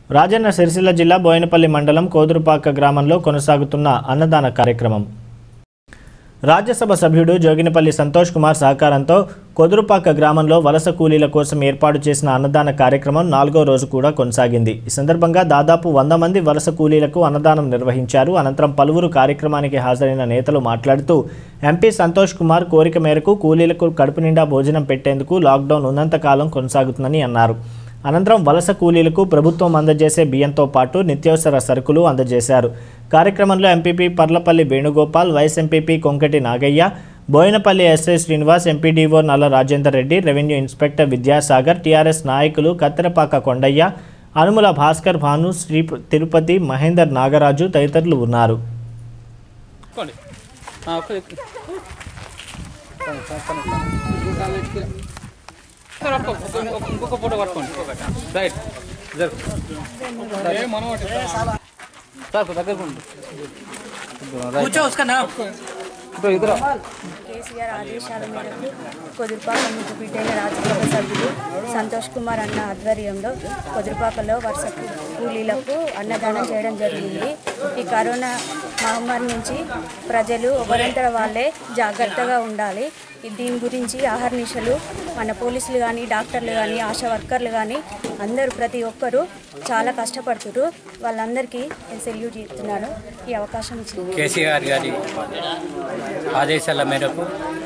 రాజన్న సిరిసిల్ల జిల్లా బోయినపల్లి మండలం కోదురుపాక గ్రామంలో కొనసాగుతున్న అన్నదాన కార్యక్రమం రాజ్యసభ సభ్యుడు జోగినపల్లి సంతోష్ కుమార్ సహకారంతో కొదురుపాక గ్రామంలో వలస కూలీల కోసం ఏర్పాటు చేసిన అన్నదాన కార్యక్రమం నాలుగో రోజు కూడా కొనసాగింది ఈ సందర్భంగా దాదాపు వంద మంది వలస కూలీలకు అన్నదానం నిర్వహించారు అనంతరం పలువురు కార్యక్రమానికి హాజరైన నేతలు మాట్లాడుతూ ఎంపీ సంతోష్ కుమార్ కోరిక మేరకు కూలీలకు కడుపు నిండా భోజనం పెట్టేందుకు లాక్డౌన్ ఉన్నంతకాలం కొనసాగుతుందని అన్నారు అనంతరం వలస కూలీలకు ప్రభుత్వం అందజేసే బియ్యంతో పాటు నిత్యావసర సరుకులు అందజేశారు కార్యక్రమంలో MPP Parlapalli Venugopal vice MPP Konkati Nagaiah Boinapalli SI Srinivas MPDO Nalla Rajender Reddy revenue inspector Vidyasagar TRS నాయకులు కత్తెరపాక కొండయ్య అనుముల భాస్కర్ భాను శ్రీ తిరుపతి మహేందర్ నాగరాజు తదితరులు ఉన్నారు పట్టుకోండి ఆ, ఒక్క ఎక్కు. పని, పని, పని. సార్, పట్టుకో. ఒక- ఒక- ఇంకొక ఫోటో పట్టుకోండి రైట్ జరుగు సార్ దగ్గర కూర్చో ఇద్దరు ఇద్దరు కేసీఆర్ ఆదేశాల మేరకు కొదురుపాక ముద్దుబిడ్డైన రాజ్యసభ సభ్యులు సంతోష్ కుమార్ అన్న ఆధ్వర్యంలో కొదురుపాకలో వరుస కూ- కూలీలకు అన్నదానం చేయడం జరిగింది ఈ కరోనా మహమ్మారి నుంచి ప్రజలు ఒకరంతర వాళ్ళే జాగ్రత్తగా ఉండాలి ఈ దీని గురించి ఆహర్నిశలు మన పోలీసులు కానీ డాక్టర్లు కానీ ఆశా వర్కర్లు కానీ అందరూ ప్రతి ఒక్కరూ చాలా కష్టపడుతున్నారు వాళ్ళందరికీ నేను సెల్యూట్ చేస్తున్నాను ఈ అవకాశం ఇచ్చింది కేసీఆర్ గారి ఆదేశాల మేరకు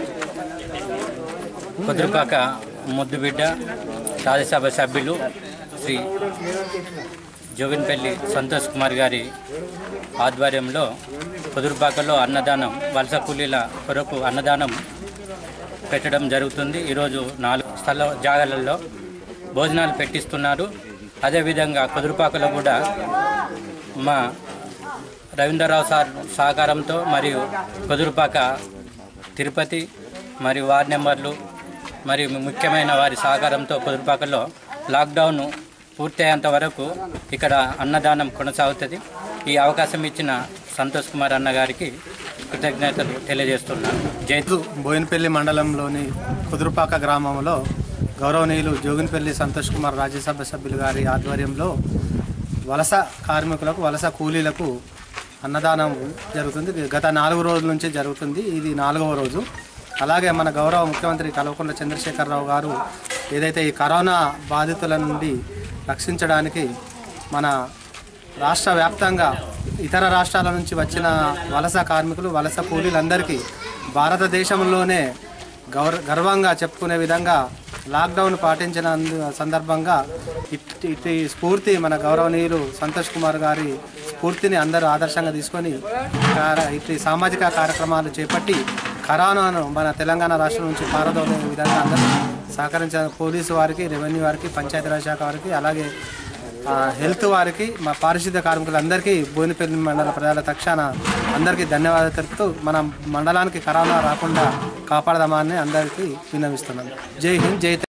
కుదురుపాక ముద్దుబిడ్డ రాజ్యసభ సభ్యులు శ్రీ జోగిన్పల్లి సంతోష్ కుమార్ గారి ఆధ్వర్యంలో కుదురుపాకలో అన్నదానం వలస కూలీల కొరకు అన్నదానం పెట్టడం జరుగుతుంది ఈరోజు నాలుగు స్థల జాగాలలో భోజనాలు పెట్టిస్తున్నారు అదేవిధంగా కుదురుపాకలో కూడా మా రవీంద్రరావు సార్ సహకారంతో మరియు కుదురుపాక తిరుపతి మరియు వార్డు నెంబర్లు మరియు ముఖ్యమైన వారి సహకారంతో కుదురుపాకలో లాక్డౌన్ పూర్తయ్యేంత వరకు ఇక్కడ అన్నదానం కొనసాగుతుంది ఈ అవకాశం ఇచ్చిన సంతోష్ కుమార్ అన్న గారికి కృతజ్ఞతలు తెలియజేస్తున్నాను జై ఈరోజు బోయినపల్లి మండలంలోని కుదురుపాక గ్రామంలో గౌరవనీయులు జోగినపల్లి సంతోష్ కుమార్ రాజ్యసభ సభ్యులు గారి ఆధ్వర్యంలో వలస కార్మికులకు వలస కూలీలకు అన్నదానం జరుగుతుంది గత నాలుగు రోజుల నుంచి జరుగుతుంది ఇది నాలుగవ రోజు అలాగే మన గౌరవ ముఖ్యమంత్రి కల్వకుంట్ల చంద్రశేఖరరావు గారు ఏదైతే ఈ కరోనా బాధితుల నుండి రక్షించడానికి మన రాష్ట్ర వ్యాప్తంగా ఇతర రాష్ట్రాల నుంచి వచ్చిన వలస కార్మికులు వలస కూలీలందరికీ భారతదేశంలోనే గౌర గర్వంగా చెప్పుకునే విధంగా లాక్డౌన్ పాటించిన అందు- సందర్భంగా ఇట్- ఇటు స్ఫూర్తి మన గౌరవనీయులు సంతోష్ కుమార్ గారి స్ఫూర్తిని అందరూ ఆదర్శంగా తీసుకొని కార- ఇటు సామాజిక కార్యక్రమాలు చేపట్టి కరోనాను మన తెలంగాణ రాష్ట్రం నుంచి పారదోలే విధంగా అందరూ సహకరించిన పోలీసు వారికి రెవెన్యూ వారికి పంచాయతీరాజ్ శాఖ వారికి అలాగే ఆ, హెల్త్ వారికి మా పారిశుద్ధ్య కార్మికులందరికీ బోయినపల్లి మండల ప్రజల తక్షణ అందరికీ ధన్యవాదాలు తెలుపుతూ మన మండలానికి కరోనా రాకుండా కాపాడదామని అందరికీ విన్నవిస్తున్నాను జై హింద్ జై తెలంగాణ.